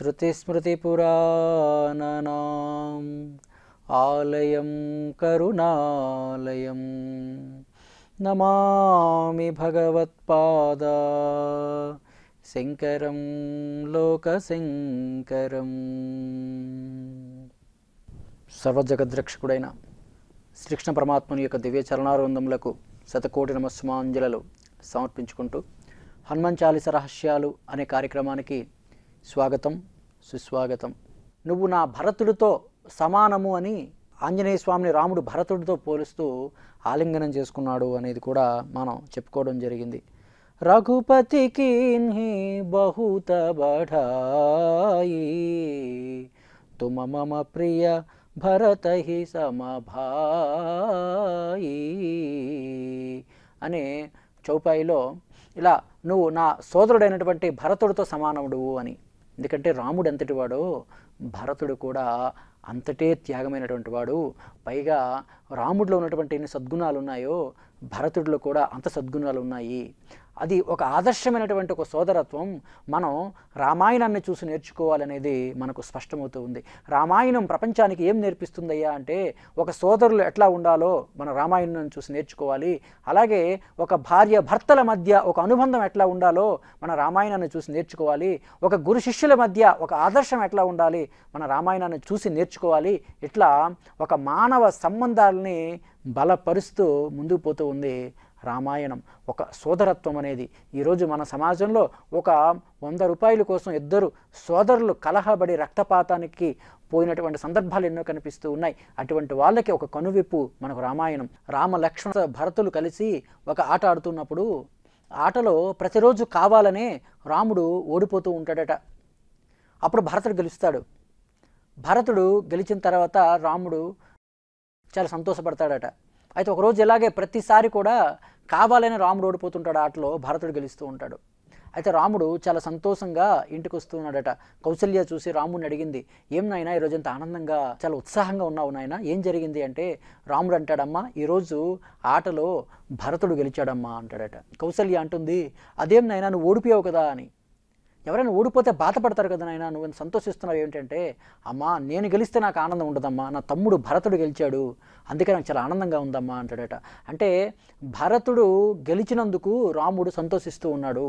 శృతిస్మృతిపురాణనాం ఆలయం కరుణాలయం నమామి భగవత్పాద శంకరం లోకశంకరం సర్వజగద్రక్షకుడైన శ్రీకృష్ణ పరమాత్మని యొక్క దివ్య చరణారుందములకు శతకోటి నమస్సుమాంజలు సమర్పించుకుంటూ హనుమాన్ చాలీస రహస్యాలు అనే కార్యక్రమానికి స్వాగతం సుస్వాగతం నువ్వు నా భరతుడితో సమానము అని ఆంజనేయ స్వామిని రాముడు భరతుడితో పోలుస్తూ ఆలింగనం చేసుకున్నాడు అనేది కూడా మనం చెప్పుకోవడం జరిగింది రఘుపతి కిన్హి బహుత బఢాయి తుమ మమ ప్రియ భరత హి సమభాయి అనే చౌపాయిలో ఇలా నువ్వు నా సోదరుడైనటువంటి భరతుడితో సమానముడు అని ఎందుకంటే రాముడు ఎంతటి వాడో భరతుడు కూడా అంతటే త్యాగమైనటువంటి వాడు పైగా రాముడిలో ఉన్నటువంటి ఎన్ని సద్గుణాలు ఉన్నాయో భరతుడిలో కూడా అంత సద్గుణాలు ఉన్నాయి అది ఒక ఆదర్శమైనటువంటి ఒక సోదరత్వం మనం రామాయణాన్ని చూసి నేర్చుకోవాలనేది మనకు స్పష్టమవుతూ ఉంది రామాయణం ప్రపంచానికి ఏం నేర్పిస్తుందయ్యా అంటే ఒక సోదరులు ఎట్లా ఉండాలో మన రామాయణం చూసి నేర్చుకోవాలి అలాగే ఒక భార్య భర్తల మధ్య ఒక అనుబంధం ఎట్లా ఉండాలో మన రామాయణాన్ని చూసి నేర్చుకోవాలి ఒక గురు శిష్యుల మధ్య ఒక ఆదర్శం ఎట్లా ఉండాలి మన రామాయణాన్ని చూసి నేర్చుకోవాలి ఇట్లా ఒక మానవ సంబంధాలని బలపరుస్తూ ముందుకు పోతూ ఉంది రామాయణం ఒక సోదరత్వం అనేది ఈరోజు మన సమాజంలో ఒక వంద రూపాయల కోసం ఇద్దరు సోదరులు కలహబడి రక్తపాతానికి పోయినటువంటి సందర్భాలు ఎన్నో కనిపిస్తూ ఉన్నాయి అటువంటి వాళ్ళకి ఒక కనువిప్పు మనకు రామాయణం రామ లక్ష్మణ భరతులు కలిసి ఒక ఆట ఆడుతున్నప్పుడు ఆటలో ప్రతిరోజు కావాలనే రాముడు ఓడిపోతూ ఉంటాడట అప్పుడు భరతుడు గెలుస్తాడు భరతుడు గెలిచిన తర్వాత రాముడు చాలా సంతోషపడతాడట అయితే ఒకరోజు ఇలాగే ప్రతిసారి కూడా కావాలని రాముడు ఓడిపోతుంటాడు ఆటలో భరతుడు గెలుస్తూ ఉంటాడు అయితే రాముడు చాలా సంతోషంగా ఇంటికి వస్తూ ఉన్నాడట కౌశల్య చూసి రాముడిని అడిగింది ఏం నాయనా ఈరోజు ఎంత ఆనందంగా చాలా ఉత్సాహంగా ఉన్నావు నాయన ఏం జరిగింది అంటే రాముడు అంటాడమ్మా ఈరోజు ఆటలో భరతుడు గెలిచాడమ్మా అంటాడట కౌశల్య అంటుంది అదేం నాయనా నువ్వు ఓడిపోయావు కదా అని ఎవరైనా ఓడిపోతే బాధపడతారు కదా నాయన నువ్వు ఎంత సంతోషిస్తున్నావు ఏంటంటే అమ్మా నేను గెలిస్తే నాకు ఆనందం ఉండదమ్మా నా తమ్ముడు భరతుడు గెలిచాడు అందుకే నాకు చాలా ఆనందంగా ఉందమ్మా అంటాడట అంటే భరతుడు గెలిచినందుకు రాముడు సంతోషిస్తూ ఉన్నాడు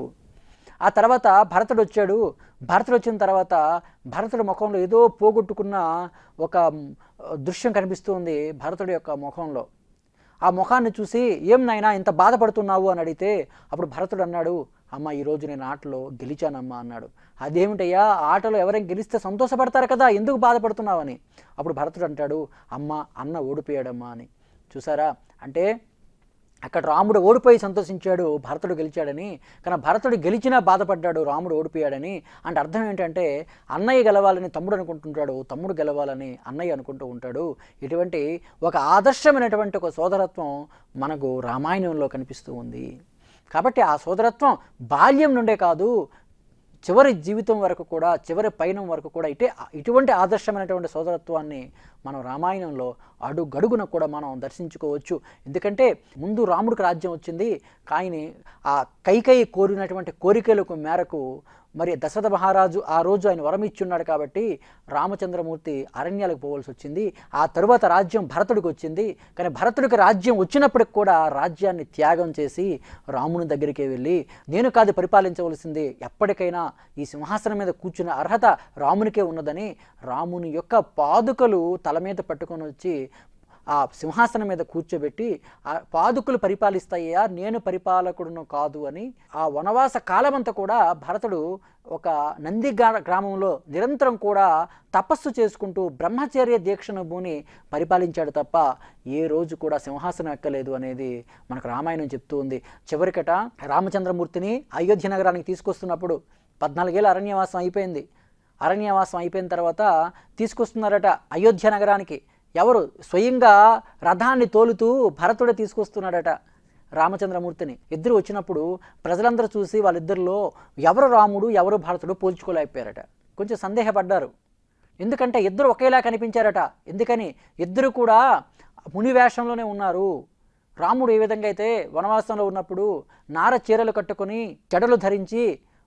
ఆ తర్వాత భరతుడు వచ్చాడు భరతుడు వచ్చిన తర్వాత భరతుడి ముఖంలో ఏదో పోగొట్టుకున్న ఒక దృశ్యం కనిపిస్తుంది భరతుడి యొక్క ముఖంలో ఆ ముఖాన్ని చూసి ఏం నాయనా ఇంత బాధపడుతున్నావు అని అడిగితే అప్పుడు భరతుడు అన్నాడు అమ్మ ఈరోజు నేను ఆటలో గెలిచానమ్మా అన్నాడు అదేమిటయ్యా ఆటలో ఎవరైనా గెలిస్తే సంతోషపడతారు కదా ఎందుకు బాధపడుతున్నావని అప్పుడు భరతుడు అంటాడు అమ్మ అన్న ఓడిపోయాడమ్మా అని చూసారా అంటే అక్కడ రాముడు ఓడిపోయి సంతోషించాడు భరతుడు గెలిచాడని కానీ భరతుడు గెలిచినా బాధపడ్డాడు రాముడు ఓడిపోయాడని అంటే అర్థం ఏంటంటే అన్నయ్య గెలవాలని తమ్ముడు అనుకుంటుంటాడు తమ్ముడు గెలవాలని అన్నయ్య అనుకుంటూ ఉంటాడు ఇటువంటి ఒక ఆదర్శమైనటువంటి ఒక సోదరత్వం మనకు రామాయణంలో కనిపిస్తూ ఉంది కాబట్టి ఆ సోదరత్వం బాల్యం నుండే కాదు చివరి జీవితం వరకు కూడా చివరి పయనం వరకు కూడా ఇటే ఇటువంటి ఆదర్శమైనటువంటి సోదరత్వాన్ని మనం రామాయణంలో అడుగడుగున కూడా మనం దర్శించుకోవచ్చు ఎందుకంటే ముందు రాముడికి రాజ్యం వచ్చింది కానీ ఆ కైకయి కోరినటువంటి కోరికలకు మేరకు మరి దశరథ మహారాజు ఆ రోజు ఆయన వరం ఇచ్చున్నాడు కాబట్టి రామచంద్రమూర్తి అరణ్యాలకు పోవాల్సి వచ్చింది ఆ తరువాత రాజ్యం భరతుడికి వచ్చింది కానీ భరతుడికి రాజ్యం వచ్చినప్పటికి కూడా రాజ్యాన్ని త్యాగం చేసి రాముని దగ్గరికి వెళ్ళి నేను కాదు పరిపాలించవలసింది ఎప్పటికైనా ఈ సింహాసనం మీద కూర్చున్న అర్హత రామునికే ఉన్నదని రాముని యొక్క పాదుకలు తల మీద పట్టుకొని వచ్చి ఆ సింహాసనం మీద కూర్చోబెట్టి ఆ పాదుకులు పరిపాలిస్తాయ్యా నేను పరిపాలకుడును కాదు అని ఆ వనవాస కాలమంతా కూడా భరతుడు ఒక నంది గ్రామంలో నిరంతరం కూడా తపస్సు చేసుకుంటూ బ్రహ్మచర్య దీక్షను భూని పరిపాలించాడు తప్ప ఏ రోజు కూడా సింహాసనం ఎక్కలేదు అనేది మనకు రామాయణం చెప్తూ ఉంది చివరికట రామచంద్రమూర్తిని అయోధ్య నగరానికి తీసుకొస్తున్నప్పుడు పద్నాలుగేళ్ళ అరణ్యవాసం అయిపోయింది అరణ్యవాసం అయిపోయిన తర్వాత తీసుకొస్తున్నారట అయోధ్య నగరానికి ఎవరు స్వయంగా రథాన్ని తోలుతూ భరతుడే తీసుకొస్తున్నాడట రామచంద్రమూర్తిని ఇద్దరు వచ్చినప్పుడు ప్రజలందరూ చూసి వాళ్ళిద్దరిలో ఎవరు రాముడు ఎవరు భరతుడు పోల్చుకోలేకపోయారట కొంచెం సందేహపడ్డారు ఎందుకంటే ఇద్దరు ఒకేలా కనిపించారట ఎందుకని ఇద్దరు కూడా ముని వేషంలోనే ఉన్నారు రాముడు ఏ విధంగా అయితే వనవాసంలో ఉన్నప్పుడు నార చీరలు కట్టుకొని జడలు ధరించి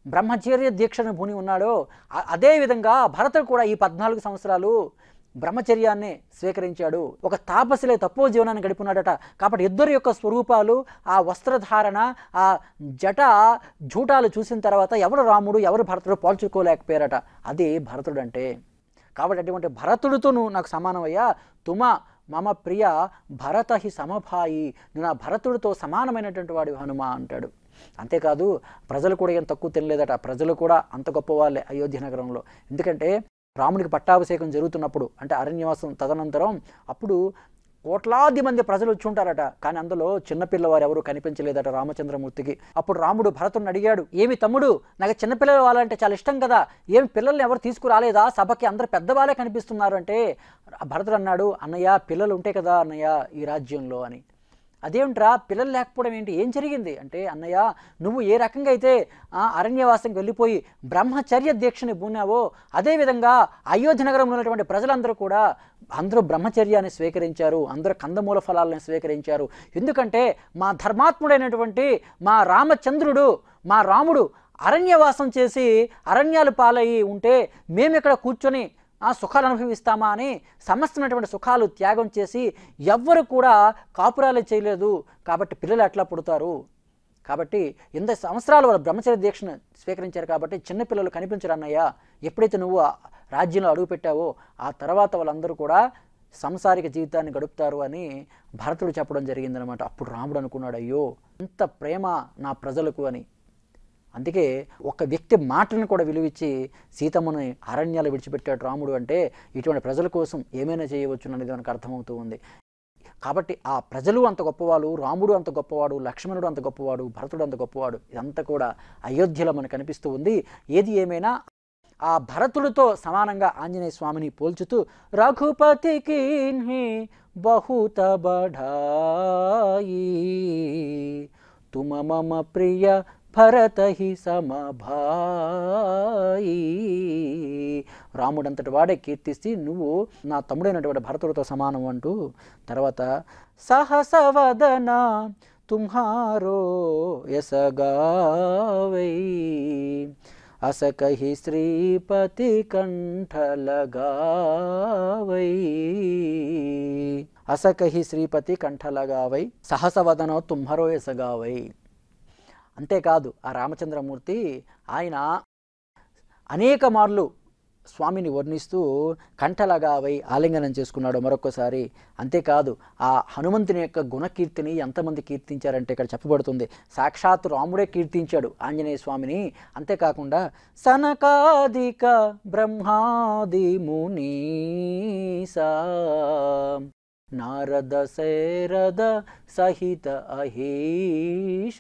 బ్రహ్మచర్య దీక్షను భూని ఉన్నాడో అ- అదేవిధంగా భరతుడు కూడా ఈ పద్నాలుగు సంవత్సరాలు బ్రహ్మచర్యాన్ని స్వీకరించాడు ఒక తాపసిలే తక్కువ జీవనాన్ని గడిపున్నాడట కాబట్టి ఇద్దరు యొక్క స్వరూపాలు ఆ వస్త్రధారణ ఆ జట జూటాలు చూసిన తర్వాత ఎవరు రాముడు ఎవరు భరతుడు పోల్చుకోలేకపోయారట అది భరతుడు అంటే కాబట్టి అటువంటి భరతుడితో నువ్వు నాకు సమానమయ్యా తుమ మమ ప్రియ భరత హి సమభాయి నువ్వు నా భరతుడితో సమానమైనటువంటి వాడు హనుమ అంటాడు అంతేకాదు ప్రజలు కూడా ఏం తక్కువ తినలేదట ప్రజలు కూడా అంత గొప్ప వాళ్ళే అయోధ్య నగరంలో ఎందుకంటే రాముడికి పట్టాభిషేకం జరుగుతున్నప్పుడు అంటే అరణ్యవాసం తదనంతరం అప్పుడు కోట్లాది మంది ప్రజలు వచ్చి ఉంటారట కానీ అందులో చిన్నపిల్లవారు ఎవరు కనిపించలేదట రామచంద్రమూర్తికి అప్పుడు రాముడు భరతుడిని అడిగాడు ఏమి తమ్ముడు నాకు చిన్నపిల్లలు వాళ్ళంటే చాలా ఇష్టం కదా ఏమి పిల్లల్ని ఎవరు తీసుకురాలేదా సభకి అందరు పెద్దవాళ్ళే కనిపిస్తున్నారు అంటే భరతుడు అన్నాడు అన్నయ్య పిల్లలు ఉంటే కదా అన్నయ్య ఈ రాజ్యంలో అని అదేమిట్రా పిల్లలు లేకపోవడం ఏంటి ఏం జరిగింది అంటే అన్నయ్య నువ్వు ఏ రకంగా అయితే ఆ, అరణ్యవాసంకి వెళ్ళిపోయి బ్రహ్మచర్య దీక్షని పూనావో అదేవిధంగా అయోధ్య నగరంలో ఉన్నటువంటి ప్రజలందరూ కూడా అందరూ బ్రహ్మచర్యాన్ని స్వీకరించారు అందరూ కందమూల ఫలాలను స్వీకరించారు ఎందుకంటే మా ధర్మాత్ముడైనటువంటి మా రామచంద్రుడు మా రాముడు అరణ్యవాసం చేసి అరణ్యాలు పాలయ్యి ఉంటే మేము ఇక్కడ కూర్చొని ఆ సుఖాలు అనుభవిస్తామా అని సమస్తమైనటువంటి సుఖాలు త్యాగం చేసి ఎవ్వరు కూడా కాపురాలు చేయలేదు కాబట్టి పిల్లలు ఎట్లా పుడతారు కాబట్టి ఇంత సంవత్సరాలు వాళ్ళు బ్రహ్మచర్య దీక్షను స్వీకరించారు కాబట్టి చిన్నపిల్లలు కనిపించరు అన్నయ్య ఎప్పుడైతే నువ్వు ఆ రాజ్యంలో అడుగుపెట్టావో ఆ తర్వాత వాళ్ళందరూ కూడా సంసారిక జీవితాన్ని గడుపుతారు అని భరతుడు చెప్పడం జరిగిందనమాట అప్పుడు రాముడు అనుకున్నాడు అయ్యో ఇంత ప్రేమ నా ప్రజలకు అని అందుకే ఒక వ్యక్తి మాటను కూడా విలువిచ్చి సీతమ్మని అరణ్యాలు విడిచిపెట్టాడు రాముడు అంటే ఇటువంటి ప్రజల కోసం ఏమైనా చేయవచ్చు అనేది మనకు అర్థమవుతూ ఉంది కాబట్టి ఆ ప్రజలు అంత గొప్పవాడు రాముడు అంత గొప్పవాడు లక్ష్మణుడు అంత గొప్పవాడు భరతుడు అంత గొప్పవాడు ఇదంతా కూడా అయోధ్యలో మనకు కనిపిస్తూ ఉంది ఏది ఏమైనా ఆ భరతుడితో సమానంగా ఆంజనేయ స్వామిని పోల్చుతూ రఘుపతికి బహుత బఢాయి తుమ మమ ప్రియ భరత హి సమభాయి రాముడంతటి వాడే కీర్తిస్తే నువ్వు నా తమ్ముడైనటువంటి భరతుడితో సమానం అంటూ తర్వాత సహసవదన తుమ్హారో యసగావై అసకహి శ్రీపతి కంఠలగావై అసకహి శ్రీపతి కంఠలగావై సహసవదనో తుమ్హరో యసగావై అంతేకాదు ఆ రామచంద్రమూర్తి ఆయన అనేక మార్లు స్వామిని వర్ణిస్తూ కంఠలగావై ఆలింగనం చేసుకున్నాడు మరొకసారి అంతేకాదు ఆ హనుమంతుని యొక్క గుణకీర్తిని ఎంతమంది కీర్తించారంటే ఇక్కడ చెప్పబడుతుంది సాక్షాత్ రాముడే కీర్తించాడు ఆంజనేయ స్వామిని అంతేకాకుండా సనకాదిక బ్రహ్మాది మునీసా నారద శరద సహిత అహీష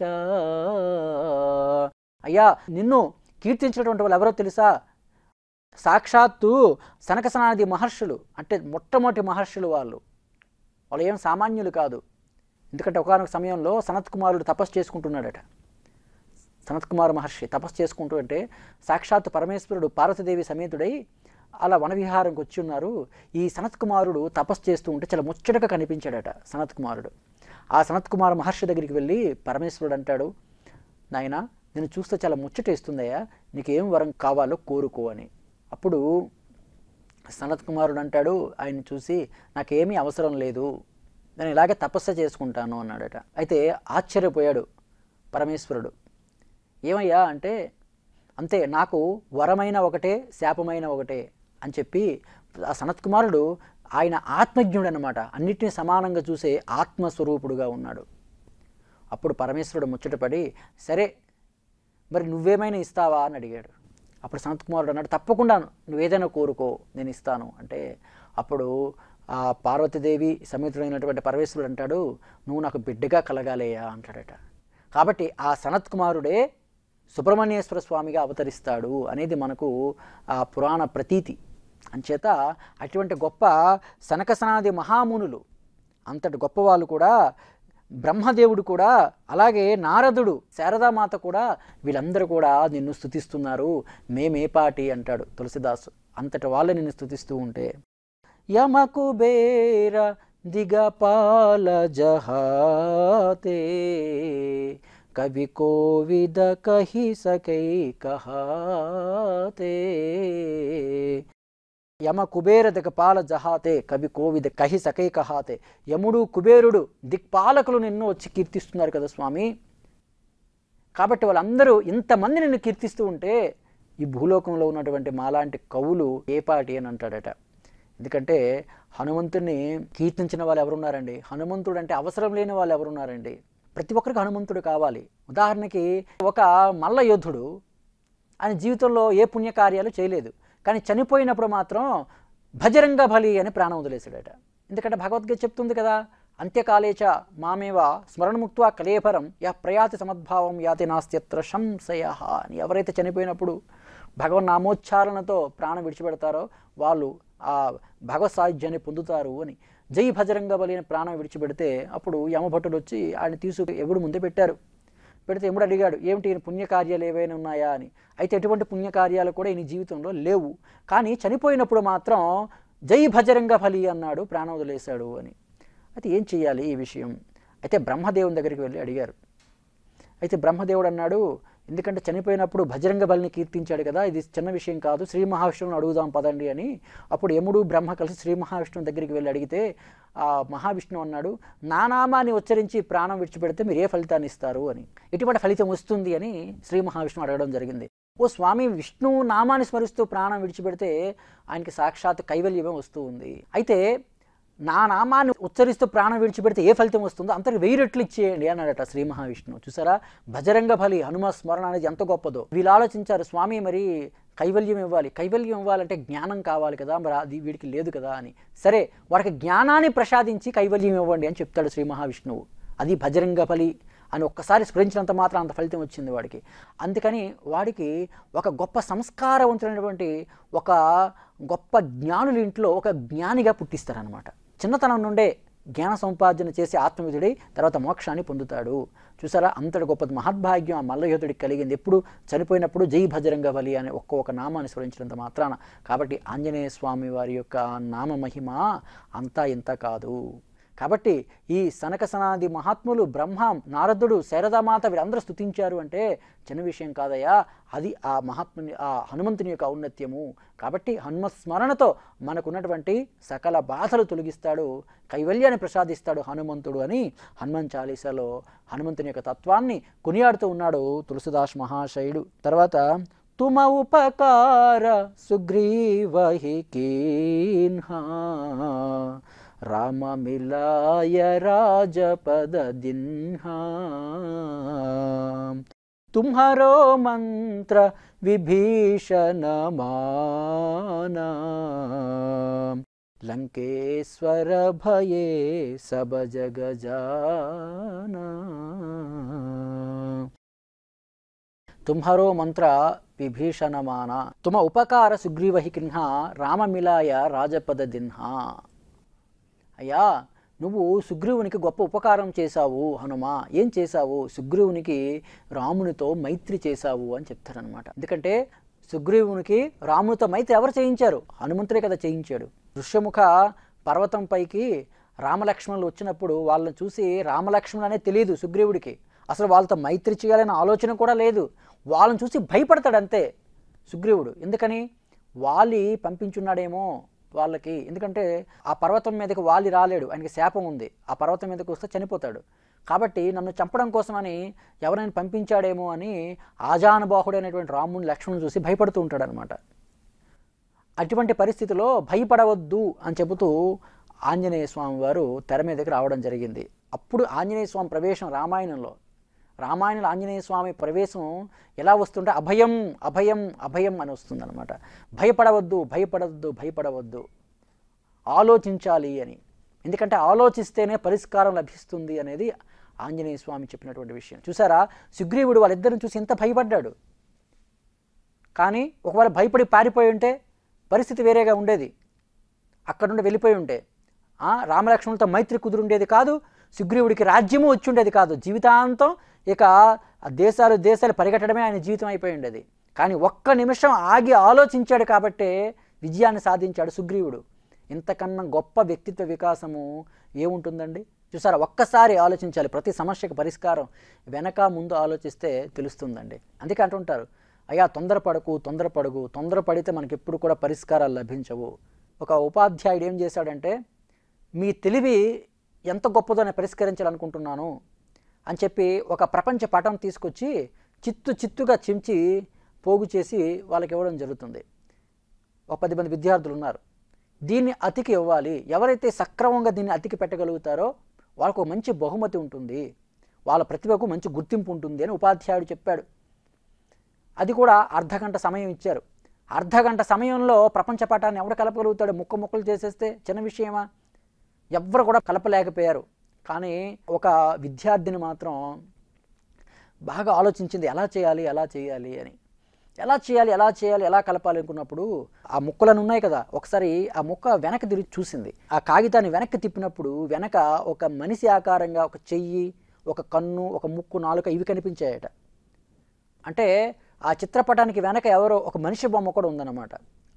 అయ్యా నిన్ను కీర్తించినటువంటి వాళ్ళు ఎవరో తెలుసా సాక్షాత్తు సనకసనాది మహర్షులు అంటే మొట్టమొదటి మహర్షులు వాళ్ళు వాళ్ళు ఏం సామాన్యులు కాదు ఎందుకంటే ఒకనొక సమయంలో సనత్ కుమారుడు తపస్సు చేసుకుంటున్నాడట సనత్ కుమార్ మహర్షి తపస్సు చేసుకుంటూ అంటే సాక్షాత్తు పరమేశ్వరుడు పార్వతీదేవి సమేతుడై అలా వనవిహారంకి వచ్చి ఉన్నారు ఈ సనత్ కుమారుడు తపస్సు చేస్తూ ఉంటే చాలా ముచ్చటగా కనిపించాడట సనత్ కుమారుడు ఆ సనత్ కుమార్ మహర్షి దగ్గరికి వెళ్ళి పరమేశ్వరుడు అంటాడు నాయనా నేను చూస్తే చాలా ముచ్చటేస్తుందయ్యా నీకు ఏం వరం కావాలో కోరుకో అని అప్పుడు సనత్ కుమారుడు అంటాడు ఆయన చూసి నాకేమీ అవసరం లేదు నేను ఇలాగే తపస్సు చేసుకుంటాను అన్నాడట అయితే ఆశ్చర్యపోయాడు పరమేశ్వరుడు ఏమయ్యా అంటే అంతే నాకు వరమైన ఒకటే శాపమైన ఒకటే అని చెప్పి ఆ సనత్ కుమారుడు ఆయన ఆత్మజ్ఞుడు అనమాట అన్నిటిని సమానంగా చూసే ఆత్మస్వరూపుడుగా ఉన్నాడు అప్పుడు పరమేశ్వరుడు ముచ్చటపడి సరే మరి నువ్వేమైనా ఇస్తావా అని అడిగాడు అప్పుడు సనత్ కుమారుడు అన్నాడు తప్పకుండా నువ్వేదైనా కోరుకో నేను ఇస్తాను అంటే అప్పుడు ఆ పార్వతీదేవి సమేతుడైనటువంటి పరమేశ్వరుడు అంటాడు నువ్వు నాకు బిడ్డగా కలగాలేయా అంటాడట కాబట్టి ఆ సనత్ కుమారుడే సుబ్రహ్మణ్యేశ్వర స్వామిగా అవతరిస్తాడు అనేది మనకు ఆ పురాణ ప్రతీతి అంచేత అటువంటి గొప్ప సనకసనాది మహామునులు అంతటి గొప్పవాళ్ళు కూడా బ్రహ్మదేవుడు కూడా అలాగే నారదుడు శారదామాత కూడా వీళ్ళందరూ కూడా నిన్ను స్తుతిస్తున్నారు మేమేపాటి అంటాడు తులసిదాసు అంతటి వాళ్ళు నిన్ను స్తుతిస్తూ ఉంటే యమకుబేర దిగపాల జహాతే कवि कोविद कही सकै कहाते యమ కుబేర దిక్పాల జహాతే కవి కోవిద కహి సకై కహాతే యముడు కుబేరుడు దిక్పాలకులు నిన్ను వచ్చి కీర్తిస్తున్నారు కదా స్వామి కాబట్టి వాళ్ళందరూ ఇంతమంది నిన్ను కీర్తిస్తూ ఉంటే ఈ భూలోకంలో ఉన్నటువంటి మాలాంటి కవులు ఏ పాటి అని అంటాడట ఎందుకంటే హనుమంతుడిని కీర్తించిన వాళ్ళు ఎవరున్నారండి హనుమంతుడు అంటే అవసరం లేని వాళ్ళు ఎవరున్నారండి ప్రతి ఒక్కరికి హనుమంతుడు కావాలి ఉదాహరణకి ఒక మల్ల యోధుడు ఆయన జీవితంలో ఏ పుణ్యకార్యాలు చేయలేదు కానీ చనిపోయినప్పుడు మాత్రం భజరంగ బలి అని ప్రాణం వదిలేశాడట ఎందుకంటే భగవద్గీత చెప్తుంది కదా అంత్యకాలేచ మామేవ స్మరణముక్త్వా కలేపరం యా ప్రయాతి సమద్భావం యాతి నాస్త్యత్ర సంశయ అని ఎవరైతే చనిపోయినప్పుడు భగవన్ నామోచ్చారణతో ప్రాణం విడిచిపెడతారో వాళ్ళు ఆ భగవత్ సాయుధ్యాన్ని పొందుతారు అని జై భజరంగ బలి అని ప్రాణం విడిచిపెడితే అప్పుడు యమభట్టుడు వచ్చి ఆయన తీసుకు ఎగుడు ముందే పెట్టారు పెడితే ఎముడు అడిగాడు ఏమిటి ఈయన పుణ్యకార్యాలు ఏవైనా ఉన్నాయా అని అయితే ఎటువంటి పుణ్యకార్యాలు కూడా ఈయన జీవితంలో లేవు కానీ చనిపోయినప్పుడు మాత్రం జై భజరంగ ఫలి అన్నాడు ప్రాణం వదిలేశాడు అని అయితే ఏం చేయాలి ఈ విషయం అయితే బ్రహ్మదేవుని దగ్గరికి వెళ్ళి అడిగారు అయితే బ్రహ్మదేవుడు అన్నాడు ఎందుకంటే చనిపోయినప్పుడు భజరంగ బలిని కీర్తించాడు కదా ఇది చిన్న విషయం కాదు శ్రీ మహావిష్ణువుని అడుగుదాం పదండి అని అప్పుడు యముడు బ్రహ్మ కలిసి శ్రీ మహావిష్ణువు దగ్గరికి వెళ్ళి అడిగితే ఆ మహావిష్ణువు అన్నాడు నా నామాన్ని ఉచ్చరించి ప్రాణం విడిచిపెడితే మీరు ఏ ఫలితాన్ని ఇస్తారు అని ఎటువంటి ఫలితం వస్తుంది అని శ్రీ మహావిష్ణువు అడగడం జరిగింది ఓ స్వామి విష్ణువు నామాన్ని స్మరిస్తూ ప్రాణం విడిచిపెడితే ఆయనకి సాక్షాత్ కైవల్యమే వస్తూ ఉంది అయితే నా నామాన్ని ఉచ్చరిస్తూ ప్రాణం విడిచిపెడితే ఏ ఫలితం వస్తుందో అంతకు వెయ్యి రెట్లు ఇచ్చేయండి అన్నాడట శ్రీ మహావిష్ణువు చూసారా భజరంగ బలి హనుమ స్మరణ అనేది ఎంత గొప్పదో వీళ్ళు ఆలోచించారు స్వామి మరి కైవల్యం ఇవ్వాలి కైవల్యం ఇవ్వాలంటే జ్ఞానం కావాలి కదా మరి అది వీడికి లేదు కదా అని సరే వాడికి జ్ఞానాన్ని ప్రసాదించి కైవల్యం ఇవ్వండి అని చెప్తాడు శ్రీ మహావిష్ణువు అది భజరంగ బలి అని ఒక్కసారి స్మరించినంత మాత్రం అంత ఫలితం వచ్చింది వాడికి అందుకని వాడికి ఒక గొప్ప సంస్కారవంతులైనటువంటి ఒక గొప్ప జ్ఞానుల ఇంట్లో ఒక జ్ఞానిగా పుట్టిస్తారనమాట చిన్నతనం నుండే జ్ఞాన సంపార్జన చేసి ఆత్మవిధుడై తర్వాత మోక్షాన్ని పొందుతాడు చూసారా అంతటి గొప్ప మహద్భాగ్యం ఆ మల్లయోధుడికి కలిగింది ఎప్పుడు చనిపోయినప్పుడు జై భజరంగ బలి అనే ఒక్క ఒక నామాన్ని స్మరించినంత మాత్రాన కాబట్టి ఆంజనేయ స్వామి వారి యొక్క నామ మహిమ అంతా ఇంత కాదు కాబట్టి ఈ సనక సనాది మహాత్ములు బ్రహ్మ నారదుడు శారదామాత వీరందరూ స్తుతించారు అంటే చిన్న విషయం కాదయ్యా అది ఆ మహాత్ముని ఆ హనుమంతుని యొక్క ఔన్నత్యము కాబట్టి హనుమత్ స్మరణతో మనకున్నటువంటి సకల బాధలు తొలగిస్తాడు కైవల్యాన్ని ప్రసాదిస్తాడు హనుమంతుడు అని హనుమాన్ చాలీసాలో హనుమంతుని యొక్క తత్వాన్ని కొనియాడుతూ ఉన్నాడు తులసిదాస్ మహాశయుడు తర్వాత तुम उपकार सुग्रीवहि कीन्हा राम मिलाय राजपद दिन्हा तुम्हारो मंत्र विभीषण माना लंकेश्वर भये सब जग जाना तुम्हारो मंत्र విభీషణమాన తుమ ఉపకార సుగ్రీవహి కిన్హ రామమిలాయ రాజపద దిన్హ అయ్యా నువ్వు సుగ్రీవునికి గొప్ప ఉపకారం చేశావు హనుమ ఏం చేశావు సుగ్రీవునికి రామునితో మైత్రి చేశావు అని చెప్తారనమాట ఎందుకంటే సుగ్రీవునికి రామునితో మైత్రి ఎవరు చేయించారు హనుమంతుడే కదా చేయించాడు ఋష్యముఖ పర్వతం పైకి రామలక్ష్మణులు వచ్చినప్పుడు వాళ్ళని చూసి రామలక్ష్మణులు అనేది తెలియదు సుగ్రీవుడికి అసలు వాళ్ళతో మైత్రి చేయాలనే ఆలోచన కూడా లేదు వాళ్ళని చూసి భయపడతాడు అంతే సుగ్రీవుడు ఎందుకని వాలి పంపించున్నాడేమో వాళ్ళకి ఎందుకంటే ఆ పర్వతం మీదకి వాలి రాలేడు ఆయనకి శాపం ఉంది ఆ పర్వతం మీదకి వస్తే చనిపోతాడు కాబట్టి నన్ను చంపడం కోసమని ఎవరైనా పంపించాడేమో అని ఆజానుబాహుడైనటువంటి రాముని లక్ష్మణుని చూసి భయపడుతూ ఉంటాడు అనమాట అటువంటి పరిస్థితిలో భయపడవద్దు అని చెబుతూ ఆంజనేయ స్వామి వారు తెర మీదకి రావడం జరిగింది అప్పుడు ఆంజనేయ స్వామి ప్రవేశం రామాయణంలో రామాయణంలో ఆంజనేయ స్వామి ప్రవేశం ఎలా వస్తుంటే అభయం అభయం అభయం అని వస్తుందన్నమాట భయపడవద్దు భయపడవద్దు భయపడవద్దు ఆలోచించాలి అని ఎందుకంటే ఆలోచిస్తేనే పరిష్కారం లభిస్తుంది అనేది ఆంజనేయ స్వామి చెప్పినటువంటి విషయం చూసారా సుగ్రీవుడు వాళ్ళిద్దరిని చూసి ఎంత భయపడ్డాడు కానీ ఒకవేళ భయపడి పారిపోయి ఉంటే పరిస్థితి వేరేగా ఉండేది అక్కడ నుండి వెళ్ళిపోయి ఉంటే ఆ, రామలక్ష్మణులతో మైత్రి కుదురుండేది కాదు సుగ్రీవుడికి రాజ్యము వచ్చి ఉండేది కాదు జీవితాంతం ఇక ఆ దేశాలు దేశాలు పరిగెట్టడమే ఆయన జీవితం అయిపోయి ఉండేది కానీ ఒక్క నిమిషం ఆగి ఆలోచించాడు కాబట్టే విజయాన్ని సాధించాడు సుగ్రీవుడు ఇంతకన్నా గొప్ప వ్యక్తిత్వ వికాసము ఏముంటుందండి చూసారా ఒక్కసారి ఆలోచించాలి ప్రతి సమస్యకు పరిష్కారం వెనక ముందు ఆలోచిస్తే తెలుస్తుందండి అందుకే అంటుంటారు అయ్యా తొందరపడకు తొందరపడకు తొందరపడితే మనకి ఎప్పుడు కూడా పరిష్కారాలు లభించవు ఒక ఉపాధ్యాయుడు ఏం చేశాడంటే మీ తెలివి ఎంత గొప్పదో నేను పరిష్కరించాలనుకుంటున్నాను అని చెప్పి ఒక ప్రపంచ పటం తీసుకొచ్చి చిత్తు చిత్తుగా చించి పోగు చేసి వాళ్ళకి ఇవ్వడం జరుగుతుంది ఒక పది మంది విద్యార్థులు ఉన్నారు దీన్ని అతికి ఇవ్వాలి ఎవరైతే సక్రమంగా దీన్ని అతికి పెట్టగలుగుతారో వాళ్ళకు ఒక మంచి బహుమతి ఉంటుంది వాళ్ళ ప్రతిభకు మంచి గుర్తింపు ఉంటుంది అని ఉపాధ్యాయుడు చెప్పాడు అది కూడా అర్ధగంట సమయం ఇచ్చారు అర్ధగంట సమయంలో ప్రపంచ పటాన్ని ఎవడు కలపగలుగుతాడు ముక్క ముక్కలు చేసేస్తే చిన్న విషయమా ఎవ్వరు కూడా కలపలేకపోయారు కానీ ఒక విద్యార్థిని మాత్రం బాగా ఆలోచించింది ఎలా చేయాలి ఎలా చేయాలి అని ఎలా చేయాలి ఎలా చేయాలి ఎలా కలపాలి అనుకున్నప్పుడు ఆ ముక్కలను ఉన్నాయి కదా ఒకసారి ఆ ముక్క వెనక్కి తిరిగి చూసింది ఆ కాగితాన్ని వెనక్కి తిప్పినప్పుడు వెనక ఒక మనిషి ఆకారంగా ఒక చెయ్యి ఒక కన్ను ఒక ముక్కు నాలుక ఇవి కనిపించాయట అంటే ఆ చిత్రపటానికి వెనక ఎవరో ఒక మనిషి బొమ్మ కూడా ఉందన్నమాట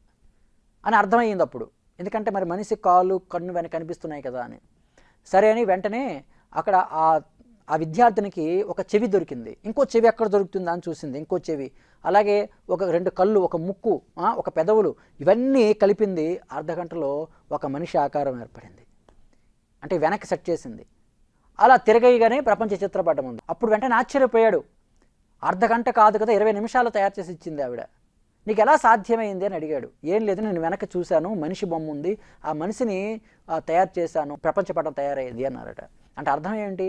అని అర్థమయ్యింది అప్పుడు ఎందుకంటే మరి మనిషి కాలు కన్ను వెనక కనిపిస్తున్నాయి కదా అని సరే అని వెంటనే అక్కడ ఆ ఆ విద్యార్థినికి ఒక చెవి దొరికింది ఇంకో చెవి ఎక్కడ దొరుకుతుందా అని చూసింది ఇంకో చెవి అలాగే ఒక రెండు కళ్ళు ఒక ముక్కు ఆ, ఒక పెదవులు ఇవన్నీ కలిపింది అర్ధ గంటలో ఒక మనిషి ఆకారం ఏర్పడింది అంటే వెనక్కి సెట్ చేసింది అలా తిరగయ్యగానే ప్రపంచ చిత్రపటం ఉంది అప్పుడు వెంటనే ఆశ్చర్యపోయాడు అర్ధ గంట కాదు కదా ఇరవై నిమిషాలు తయారు చేసి ఇచ్చింది ఆవిడ నీకు ఎలా సాధ్యమైంది అని అడిగాడు ఏం లేదు నేను వెనక చూశాను మనిషి బొమ్మ ఉంది ఆ మనిషిని ఆ, తయారు చేశాను ప్రపంచ పటం తయారయ్యేది అన్నారట అంటే అర్థం ఏంటి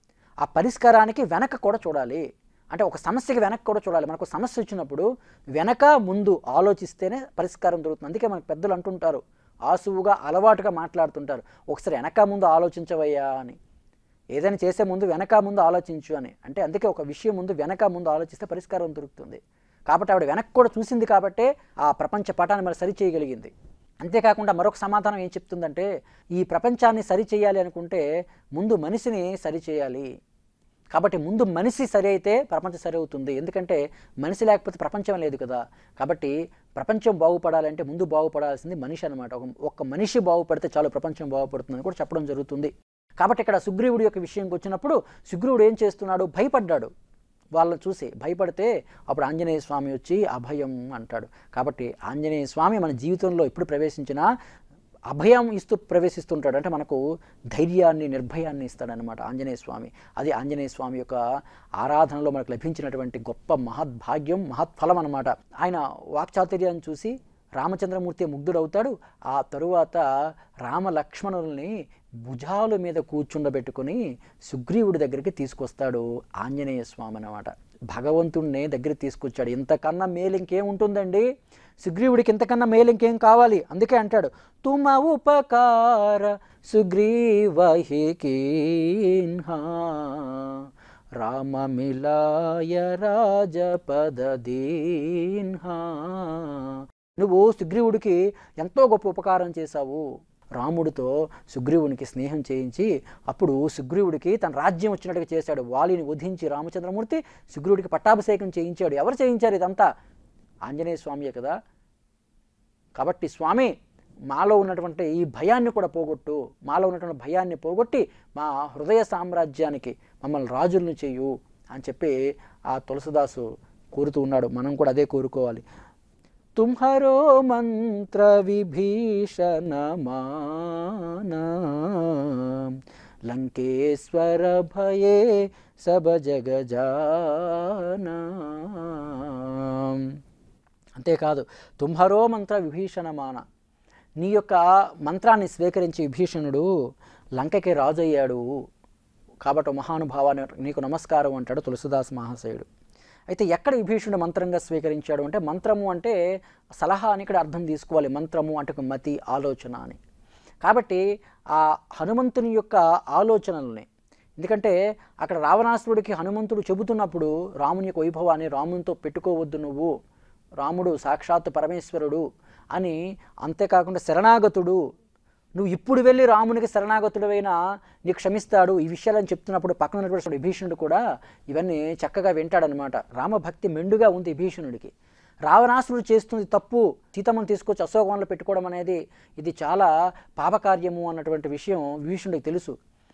ఆ పరిష్కారానికి వెనక కూడా చూడాలి అంటే ఒక సమస్యకి వెనక కూడా చూడాలి మనకు సమస్య వచ్చినప్పుడు వెనక ముందు ఆలోచిస్తేనే పరిష్కారం దొరుకుతుంది అందుకే మనకు పెద్దలు అంటుంటారు ఆసువుగా అలవాటుగా మాట్లాడుతుంటారు ఒకసారి వెనక ముందు ఆలోచించవయ్యా అని ఏదైనా చేసే ముందు వెనక ముందు ఆలోచించు అని అంటే అందుకే ఒక విషయం ముందు వెనక ముందు ఆలోచిస్తే పరిష్కారం దొరుకుతుంది కాబట్టి ఆవిడ వెనక్కి కూడా చూసింది కాబట్టే ఆ ప్రపంచ పటాన్ని మరి సరి చేయగలిగింది అంతేకాకుండా మరొక సమాధానం ఏం చెప్తుందంటే ఈ ప్రపంచాన్ని సరి చేయాలి అనుకుంటే ముందు మనిషిని సరి చేయాలి కాబట్టి ముందు మనిషి సరి అయితే ప్రపంచం సరి అవుతుంది ఎందుకంటే మనిషి లేకపోతే ప్రపంచం లేదు కదా కాబట్టి ప్రపంచం బాగుపడాలంటే ముందు బాగుపడాల్సింది మనిషి అనమాట ఒక ఒక్క మనిషి బాగుపడితే చాలు ప్రపంచం బాగుపడుతుందని కూడా చెప్పడం జరుగుతుంది కాబట్టి ఇక్కడ సుగ్రీవుడి యొక్క విషయంకి వచ్చినప్పుడు సుగ్రీవుడు ఏం చేస్తున్నాడు భయపడ్డాడు వాళ్ళని చూసి భయపడితే అప్పుడు ఆంజనేయ స్వామి వచ్చి అభయం అంటాడు కాబట్టి ఆంజనేయ స్వామి మన జీవితంలో ఎప్పుడు ప్రవేశించినా అభయం ఇస్తూ ప్రవేశిస్తుంటాడు అంటే మనకు ధైర్యాన్ని నిర్భయాన్ని ఇస్తాడనమాట ఆంజనేయ స్వామి అది ఆంజనేయ స్వామి యొక్క ఆరాధనలో మనకు లభించినటువంటి గొప్ప మహద్భాగ్యం మహత్ఫలం అనమాట ఆయన వాక్చాతుర్యాన్ని చూసి రామచంద్రమూర్తి ముగ్ధుడవుతాడు ఆ తరువాత రామ లక్ష్మణుల్ని భుజాల మీద కూర్చుండబెట్టుకొని సుగ్రీవుడి దగ్గరికి తీసుకొస్తాడు ఆంజనేయ స్వామి అనమాట భగవంతుణ్ణి దగ్గరికి తీసుకొచ్చాడు ఇంతకన్నా మేలు ఇంకేం ఉంటుందండి సుగ్రీవుడికి ఇంతకన్నా మేలు ఇంకేం కావాలి అందుకే అంటాడు తుమ ఉపకార సుగ్రీవహి కీన్హా రామ మిలాయ రాజపద దీన్హా నువ్వు సుగ్రీవుడికి ఎంతో గొప్ప ఉపకారం చేశావు రాముడితో సుగ్రీవునికి స్నేహం చేయించి అప్పుడు సుగ్రీవుడికి తన రాజ్యం వచ్చినట్టుగా చేశాడు వాలిని వధించి రామచంద్రమూర్తి సుగ్రీవుడికి పట్టాభిషేకం చేయించాడు ఎవరు చేయించారు ఇదంతా ఆంజనేయ స్వామియే కదా కాబట్టి స్వామి మాలో ఉన్నటువంటి ఈ భయాన్ని కూడా పోగొట్టు మాలో ఉన్నటువంటి భయాన్ని పోగొట్టి మా హృదయ సామ్రాజ్యానికి మమ్మల్ని రాజులను చేయు అని చెప్పి ఆ తులసిదాసు కోరుతూ ఉన్నాడు మనం కూడా అదే కోరుకోవాలి తుమ్హరో మంత్ర విభీషణ మానా లంకేశ్వర భయే సబ జగజానా అంతేకాదు తుంహరో మంత్ర విభీషణమాన నీ యొక్క మంత్రాన్ని స్వీకరించి విభీషణుడు లంకకి రాజు అయ్యాడు కాబట్టి మహానుభావాన్ని నీకు నమస్కారం అంటాడు తులసిదాస్ మహాశయుడు అయితే ఎక్కడ విభీషణుడు మంత్రంగా స్వీకరించాడు అంటే మంత్రము అంటే సలహా అని ఇక్కడ అర్థం తీసుకోవాలి మంత్రము అంటే ఒక మతి ఆలోచన అని కాబట్టి ఆ హనుమంతుని యొక్క ఆలోచనల్ని ఎందుకంటే అక్కడ రావణాసురుడికి హనుమంతుడు చెబుతున్నప్పుడు రాముని యొక్క వైభవాన్ని రామునితో పెట్టుకోవద్దు నువ్వు రాముడు సాక్షాత్తు పరమేశ్వరుడు అని అంతేకాకుండా శరణాగతుడు నువ్వు ఇప్పుడు వెళ్ళి రామునికి శరణాగతుడైనా నీకు క్షమిస్తాడు ఈ విషయాలని చెప్తున్నప్పుడు పక్కన ఉన్నటువంటి విభీషణుడు కూడా ఇవన్నీ చక్కగా వింటాడనమాట రామభక్తి మెండుగా ఉంది విభీషణుడికి రావణాసురుడు చేస్తుంది తప్పు సీతమ్మను తీసుకొచ్చి అశోకంలో పెట్టుకోవడం అనేది ఇది చాలా పాపకార్యము అన్నటువంటి విషయం విభీషణుడికి తెలుసు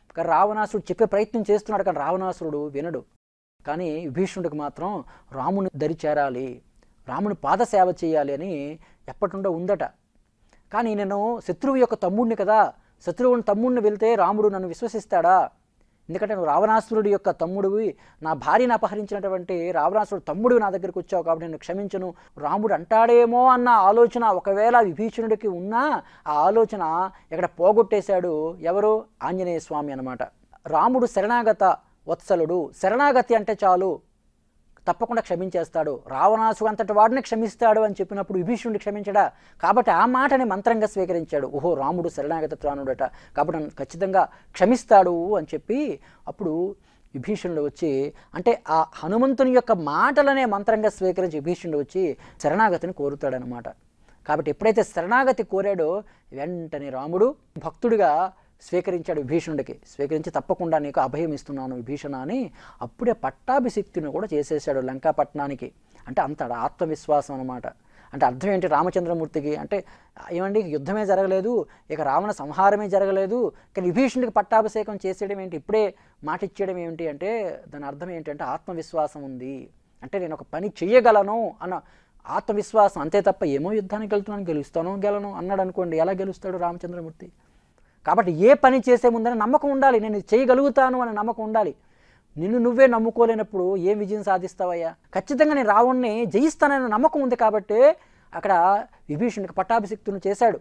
కానీ రావణాసురుడు చెప్పే ప్రయత్నం చేస్తున్నాడు కానీ రావణాసురుడు వినడు కానీ విభీషణుడికి మాత్రం రాముని దరి చేరాలి రాముని పాదసేవ చేయాలి అని ఎప్పటి నుండో ఉందట కానీ నేను శత్రువు యొక్క తమ్ముడిని కదా శత్రువుని తమ్ముడిని వెళ్తే రాముడు నన్ను విశ్వసిస్తాడా ఎందుకంటే నువ్వు రావణాసురుడి యొక్క తమ్ముడివి నా భార్యను అపహరించినటువంటి రావణాసురుడు తమ్ముడు నా దగ్గరికి వచ్చావు కాబట్టి నేను క్షమించను రాముడు అంటాడేమో అన్న ఆలోచన ఒకవేళ విభీషణుడికి ఉన్నా ఆ ఆలోచన ఇక్కడ పోగొట్టేశాడు ఎవరు ఆంజనేయ స్వామి అన్నమాట రాముడు శరణాగత వత్సలుడు శరణాగతి అంటే చాలు తప్పకుండా క్షమించేస్తాడు రావణాసు అంతటి వాడిని క్షమిస్తాడు అని చెప్పినప్పుడు విభీషణుడిని క్షమించడా కాబట్టి ఆ మాటని మంత్రంగా స్వీకరించాడు ఓహో రాముడు శరణాగత ప్రాణుడట కాబట్టి నన్ను ఖచ్చితంగా క్షమిస్తాడు అని చెప్పి అప్పుడు విభీషణుడు వచ్చి అంటే ఆ హనుమంతుని యొక్క మాటలనే మంత్రంగా స్వీకరించి విభీషణుడు వచ్చి శరణాగతిని కోరుతాడనమాట కాబట్టి ఎప్పుడైతే శరణాగతి కోరాడో వెంటనే రాముడు భక్తుడిగా స్వీకరించాడు విభీషణుడికి స్వీకరించి తప్పకుండా నీకు అభయం ఇస్తున్నాను విభీషణ అని అప్పుడే పట్టాభిషిక్తిని కూడా చేసేసాడు లంకాపట్నానికి అంటే అంత ఆత్మవిశ్వాసం అనమాట అంటే అర్థం ఏంటి రామచంద్రమూర్తికి అంటే ఏమండి యుద్ధమే జరగలేదు ఇక రావణ సంహారమే జరగలేదు కానీ విభీషణుడికి పట్టాభిషేకం చేసేయడం ఏంటి ఇప్పుడే మాట ఇచ్చేయడం ఏంటి అంటే దాని అర్థం ఏంటంటే ఆత్మవిశ్వాసం ఉంది అంటే నేను ఒక పని చెయ్యగలను అన్న ఆత్మవిశ్వాసం అంతే తప్ప ఏమో యుద్ధానికి వెళ్తున్నాను గెలుస్తాను గెలను అన్నాడు అనుకోండి ఎలా గెలుస్తాడు రామచంద్రమూర్తి కాబట్టి ఏ పని చేసే ముందని నమ్మకం ఉండాలి నేను ఇది చేయగలుగుతాను అనే నమ్మకం ఉండాలి నిన్ను నువ్వే నమ్ముకోలేనప్పుడు ఏం విజయం సాధిస్తావయ్యా ఖచ్చితంగా నేను రావణ్ణి జయిస్తాననే నమ్మకం ఉంది కాబట్టి అక్కడ విభీషణుడికి పట్టాభిషిక్తును చేశాడు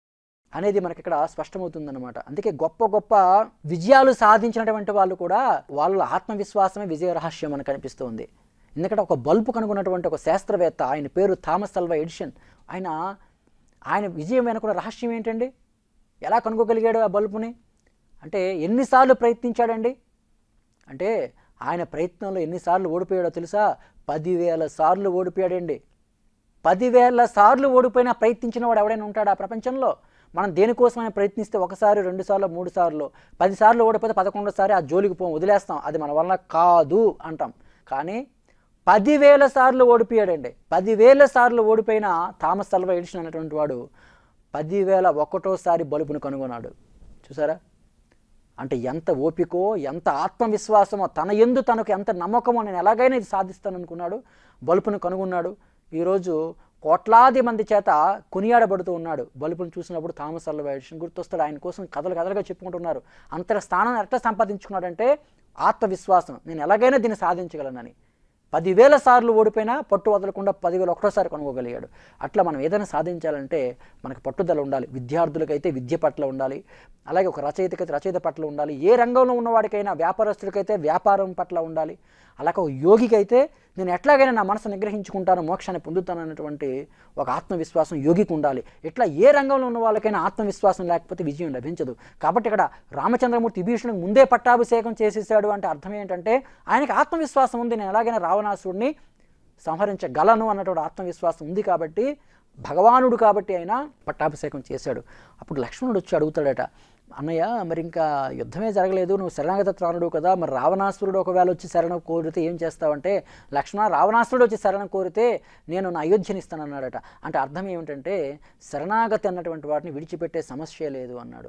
అనేది మనకి ఇక్కడ స్పష్టమవుతుందన్నమాట అందుకే గొప్ప గొప్ప విజయాలు సాధించినటువంటి వాళ్ళు కూడా వాళ్ళ ఆత్మవిశ్వాసమే విజయ రహస్యం మనకు కనిపిస్తుంది ఎందుకంటే ఒక బల్బు కనుగొన్నటువంటి ఒక శాస్త్రవేత్త ఆయన పేరు థామస్ అల్వా ఎడిషన్ ఆయన ఆయన విజయం వెనుకున్న రహస్యం ఏంటండి ఎలా కనుగోగలిగాడు ఆ బల్బుని అంటే ఎన్నిసార్లు ప్రయత్నించాడండి అంటే ఆయన ప్రయత్నంలో ఎన్నిసార్లు ఓడిపోయాడో తెలుసా పదివేల సార్లు ఓడిపోయాడండి పదివేల సార్లు ఓడిపోయినా ప్రయత్నించిన వాడు ఎవడైనా ఉంటాడా ప్రపంచంలో మనం దేనికోసమైనా ప్రయత్నిస్తే ఒకసారి రెండు సార్లు మూడు సార్లు పది సార్లు ఓడిపోతే పదకొండోసారి ఆ జోలికి పోం వదిలేస్తాం అది మన వల్ల కాదు అంటాం కానీ పదివేల సార్లు ఓడిపోయాడండి పదివేల సార్లు ఓడిపోయిన థామస్ అల్వా ఎడిషన్ అనేటువంటి వాడు పదివేల ఒకటోసారి బలుపును కనుగొన్నాడు చూసారా అంటే ఎంత ఓపికో ఎంత ఆత్మవిశ్వాసమో తన ఎందు తనకు ఎంత నమ్మకమో నేను ఎలాగైనా ఇది సాధిస్తాను అనుకున్నాడు బలుపును కనుగొన్నాడు ఈరోజు కోట్లాది మంది చేత కొనియాడబడుతూ ఉన్నాడు బలుపును చూసినప్పుడు థామస్ అల్వా ఎడిషన్ గుర్తొస్తాడు ఆయన కోసం కథలు కథలుగా చెప్పుకుంటున్నారు అంతటి స్థానం ఎట్లా సంపాదించుకున్నాడంటే ఆత్మవిశ్వాసం నేను ఎలాగైనా దీన్ని సాధించగలనని పదివేల సార్లు ఓడిపోయినా పట్టు వదలకుండా పదివేల ఒకటోసారి కొనుక్కోగలిగాడు అట్లా మనం ఏదైనా సాధించాలంటే మనకు పట్టుదల ఉండాలి విద్యార్థులకైతే విద్య పట్ల ఉండాలి అలాగే ఒక రచయితకైతే రచయిత పట్ల ఉండాలి ఏ రంగంలో ఉన్నవాడికైనా వ్యాపారస్తుడికైతే వ్యాపారం పట్ల ఉండాలి అలాగే ఒక యోగికైతే నేను ఎట్లాగైనా నా మనసు నిగ్రహించుకుంటాను మోక్షాన్ని పొందుతాను అనేటువంటి ఒక ఆత్మవిశ్వాసం యోగికి ఉండాలి ఇట్లా ఏ రంగంలో ఉన్న వాళ్ళకైనా ఆత్మవిశ్వాసం లేకపోతే విజయం లభించదు కాబట్టి ఇక్కడ రామచంద్రమూర్తి విభీషణుడికి ముందే పట్టాభిషేకం చేసేసాడు అంటే అర్థం ఏంటంటే ఆయనకి ఆత్మవిశ్వాసం ఉంది నేను ఎలాగైనా రావణాసుడిని సంహరించగలను అన్నటువంటి ఆత్మవిశ్వాసం ఉంది కాబట్టి భగవానుడు కాబట్టి ఆయన పట్టాభిషేకం చేశాడు అప్పుడు లక్ష్మణుడు వచ్చి అడుగుతాడట అన్నయ్య మరి ఇంకా యుద్ధమే జరగలేదు నువ్వు శరణాగత ప్రాణుడు కదా మరి రావణాసురుడు ఒకవేళ వచ్చి శరణం కోరితే ఏం చేస్తావంటే లక్ష్మణ రావణాసురుడు వచ్చి శరణం కోరితే నేను నా అయోధ్యని ఇస్తానన్నాడట అంటే అర్థం ఏమిటంటే శరణాగతి అన్నటువంటి వాటిని విడిచిపెట్టే సమస్య లేదు అన్నాడు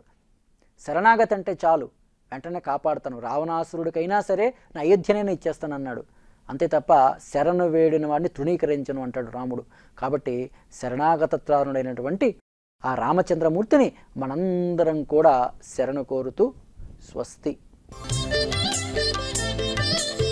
శరణాగతి అంటే చాలు వెంటనే కాపాడుతాను రావణాసురుడికైనా సరే నా అయోధ్యనైనా ఇచ్చేస్తానన్నాడు అంతే తప్ప శరణు వేడిన వాడిని తృణీకరించను అంటాడు రాముడు కాబట్టి శరణాగత త్రారుడైనటువంటి ఆ రామచంద్రమూర్తిని మనందరం కూడా శరణు కోరుతూ స్వస్తి